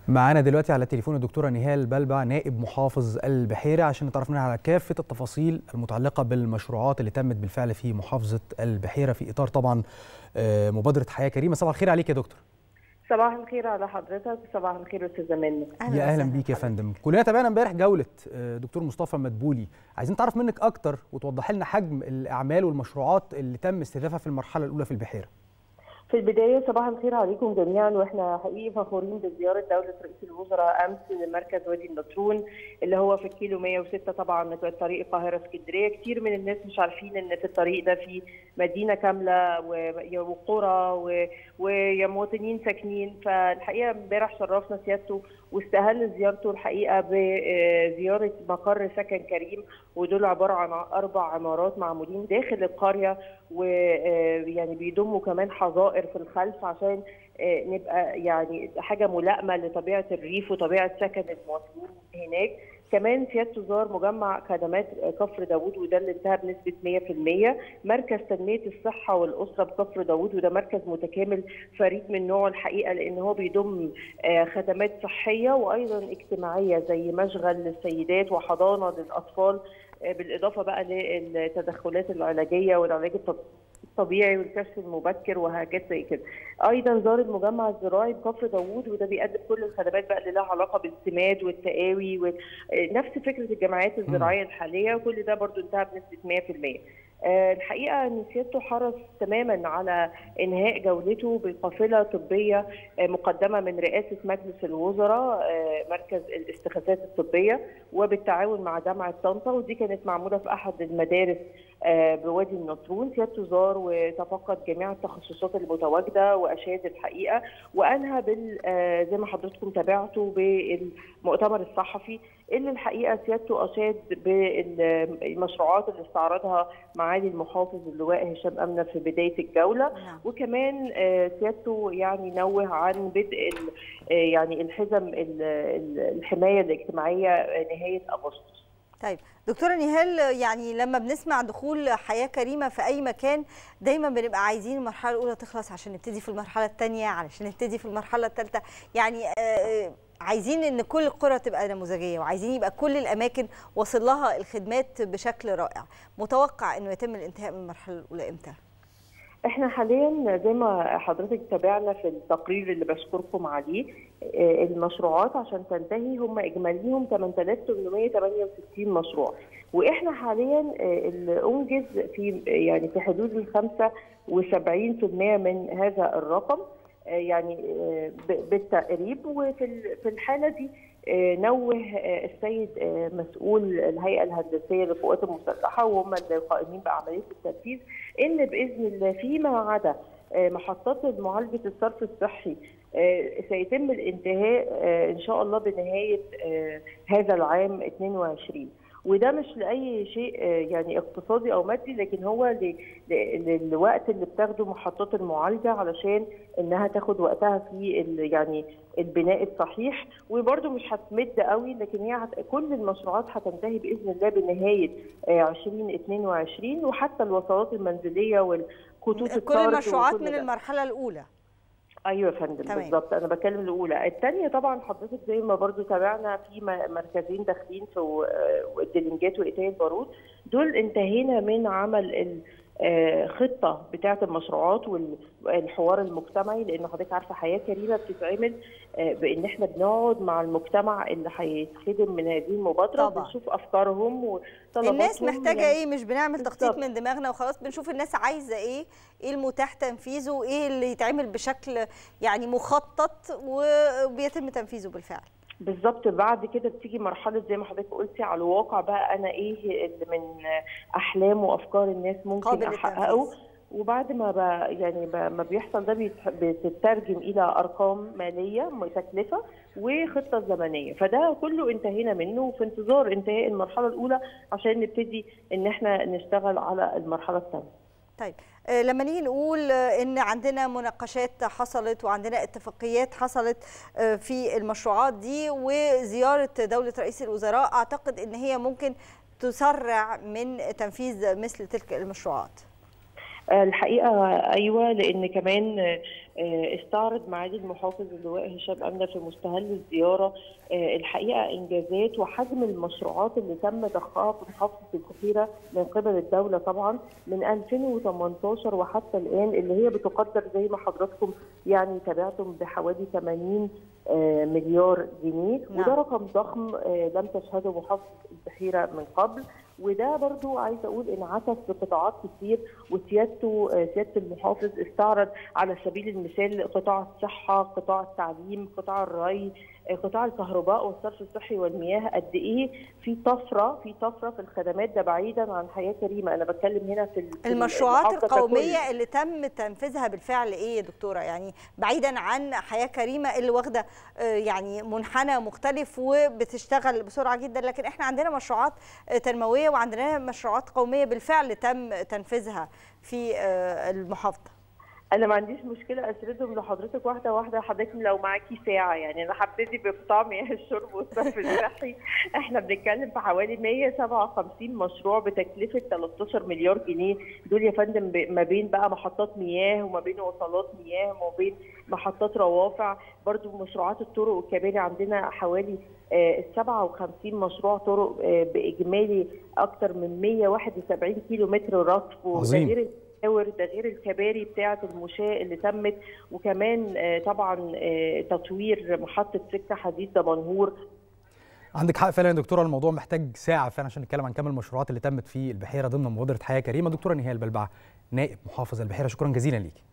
معانا دلوقتي على التليفون الدكتوره نهال بلبع نائب محافظ البحيره عشان نتعرف منها على كافه التفاصيل المتعلقه بالمشروعات اللي تمت بالفعل في محافظه البحيره في اطار طبعا مبادره حياه كريمه صباح الخير عليك يا دكتور صباح الخير على حضرتك وصباح الخير استاذه منى يا اهلا بيك يا فندم كلنا تابعنا امبارح جوله دكتور مصطفى مدبولي عايزين نعرف منك اكتر وتوضح لنا حجم الاعمال والمشروعات اللي تم استهدافها في المرحله الاولى في البحيره في البداية صباح الخير عليكم جميعا واحنا حقيقي فخورين بزيارة دولة رئيس الوزراء أمس لمركز وادي النطرون اللي هو في الكيلو 106 طبعا طريق القاهرة اسكندرية كتير من الناس مش عارفين إن في الطريق ده في مدينة كاملة وقرى ومواطنين ساكنين فالحقيقة امبارح شرفنا سيادته واستهل زيارته الحقيقة بزيارة مقر سكن كريم ودول عبارة عن أربع عمارات معمولين داخل القرية ويعني بيضموا كمان حظائر في الخلف عشان نبقى يعني حاجه ملائمه لطبيعه الريف وطبيعه سكن المواطنين هناك كمان سيادته زار مجمع خدمات كفر داوود وده اللي انتهى بنسبه 100% مركز تنميه الصحه والاسره بكفر داوود وده مركز متكامل فريد من نوعه الحقيقه لان هو بيضم خدمات صحيه وايضا اجتماعيه زي مشغل للسيدات وحضانه للاطفال بالاضافه بقى للتدخلات العلاجيه والعلاج الطبيعي والكشف المبكر وحاجات زي كده. ايضا زار المجمع الزراعي بكفر داوود وده بيقدم كل الخدمات بقى اللي لها علاقه بالسماد والتقاوي ونفس فكره الجمعيات الزراعيه الحاليه وكل ده برضو انتهى بنسبه 100%. الحقيقه ان سيادته حرص تماما على انهاء جولته بقافله طبيه مقدمه من رئاسه مجلس الوزراء مركز الاستغاثات الطبيه وبالتعاون مع جامعه طنطا ودي كانت معموله في احد المدارس بوادي النطرون سيادته زار وتفقد جميع التخصصات المتواجده واشاد الحقيقه وانهى بال زي ما حضراتكم تابعتوا بالمؤتمر الصحفي اللي الحقيقه سيادته اشاد بالمشروعات اللي استعرضها معالي المحافظ اللواء هشام امنه في بدايه الجوله نعم. وكمان سيادته يعني نوه عن بدء يعني الحزم الحمايه الاجتماعيه نهايه اغسطس طيب دكتوره نهال يعني لما بنسمع دخول حياه كريمه في اي مكان دايما بنبقى عايزين المرحله الاولى تخلص عشان نبتدي في المرحله الثانيه علشان نبتدي في المرحله الثالثه يعني آه عايزين ان كل القرى تبقى نموذجيه وعايزين يبقى كل الاماكن واصل لها الخدمات بشكل رائع متوقع انه يتم الانتهاء من المرحله الاولى امتى احنا حاليا زي ما حضرتك تابعنا في التقرير اللي بشكركم عليه المشروعات عشان تنتهي هم اجماليهم 8868 مشروع واحنا حاليا اللي انجز في يعني في حدود ال 75% من هذا الرقم يعني بالتقريب وفي في الحاله دي نوه السيد مسؤول الهيئه الهندسيه للقوات المسلحه وهم القائمين بعمليه التنفيذ ان باذن الله فيما عدا محطات معالجه الصرف الصحي سيتم الانتهاء ان شاء الله بنهايه هذا العام 22 وده مش لاي شيء يعني اقتصادي او مادي لكن هو للوقت اللي بتاخده محطات المعالجه علشان انها تاخد وقتها في يعني البناء الصحيح وبرده مش هتمد قوي لكن هي هت... كل المشروعات هتنتهي باذن الله بنهايه 2022 وحتى الوصلات المنزليه والخطوط كل المشروعات من المرحله الاولى ايوه يا فندم بالظبط انا بتكلم الاولى الثانيه طبعا حضرتك زي ما برضو تابعنا في مركزين داخلين في الدلنجات واتاي البارود دول انتهينا من عمل خطه بتاعه المشروعات والحوار المجتمعي لان حضرتك عارفه حياه كريمه بتتعمل بان احنا بنقعد مع المجتمع اللي هيتخدم من هذه المبادره طبعا. بنشوف افكارهم وطلباتهم الناس محتاجه يعني ايه مش بنعمل تخطيط من دماغنا وخلاص بنشوف الناس عايزه ايه ايه المتاح تنفيذه وايه اللي يتعمل بشكل يعني مخطط وبيتم تنفيذه بالفعل بالظبط بعد كده بتيجي مرحله زي ما حضرتك قلتي على الواقع بقى انا ايه اللي من احلام وافكار الناس ممكن احققه وبعد ما ب يعني ب ما بيحصل ده بتترجم الى ارقام ماليه تكلفه وخطه زمنيه فده كله انتهينا منه وفي انتظار انتهاء المرحله الاولى عشان نبتدي ان احنا نشتغل على المرحله الثانيه طيب لما نيجي نقول ان عندنا مناقشات حصلت وعندنا اتفاقيات حصلت في المشروعات دي وزياره دوله رئيس الوزراء اعتقد ان هي ممكن تسرع من تنفيذ مثل تلك المشروعات الحقيقه ايوه لان كمان استعرض معالي المحافظ اللواء هشام امنه في مستهل الزياره الحقيقه انجازات وحجم المشروعات اللي تم ضخها في محافظه البحيره من قبل الدوله طبعا من 2018 وحتى الان اللي هي بتقدر زي ما حضراتكم يعني تابعتم بحوالي 80 مليار جنيه نعم. وده رقم ضخم لم تشهده محافظه البحيره من قبل وده برضو عايزه اقول انعكس في قطاعات كتير وسيادته سياده المحافظ استعرض على سبيل المثال قطاع الصحه، قطاع التعليم، قطاع الري، قطاع الكهرباء والصرف الصحي والمياه قد ايه في طفره في طفره في الخدمات ده بعيدا عن حياه كريمه انا بتكلم هنا في المشروعات القوميه ككل. اللي تم تنفيذها بالفعل ايه يا دكتوره يعني بعيدا عن حياه كريمه اللي واخده يعني منحنى مختلف وبتشتغل بسرعه جدا لكن احنا عندنا مشروعات تنمويه وعندنا مشروعات قوميه بالفعل تم تنفيذها في المحافظه انا ما عنديش مشكله اسردهم لحضرتك واحده واحده حضرتك لو معاكي ساعه يعني انا هبتدي بقطاع مياه الشرب والصرف الصحي احنا بنتكلم في حوالي 157 مشروع بتكلفه 13 مليار جنيه دول يا فندم ما بين بقى محطات مياه وما بين وصلات مياه وما بين محطات روافع برضو مشروعات الطرق والكباري عندنا حوالي 57 مشروع طرق باجمالي اكثر من 171 كيلو متر رصف وده غير ده غير الكباري بتاعه المشاة اللي تمت وكمان طبعا تطوير محطه سكه حديد دمنهور عندك حق فعلا يا دكتوره الموضوع محتاج ساعه فعلا عشان نتكلم عن كم المشروعات اللي تمت في البحيره ضمن مبادره حياه كريمه دكتوره نهال بلبع نائب محافظ البحيره شكرا جزيلا ليكي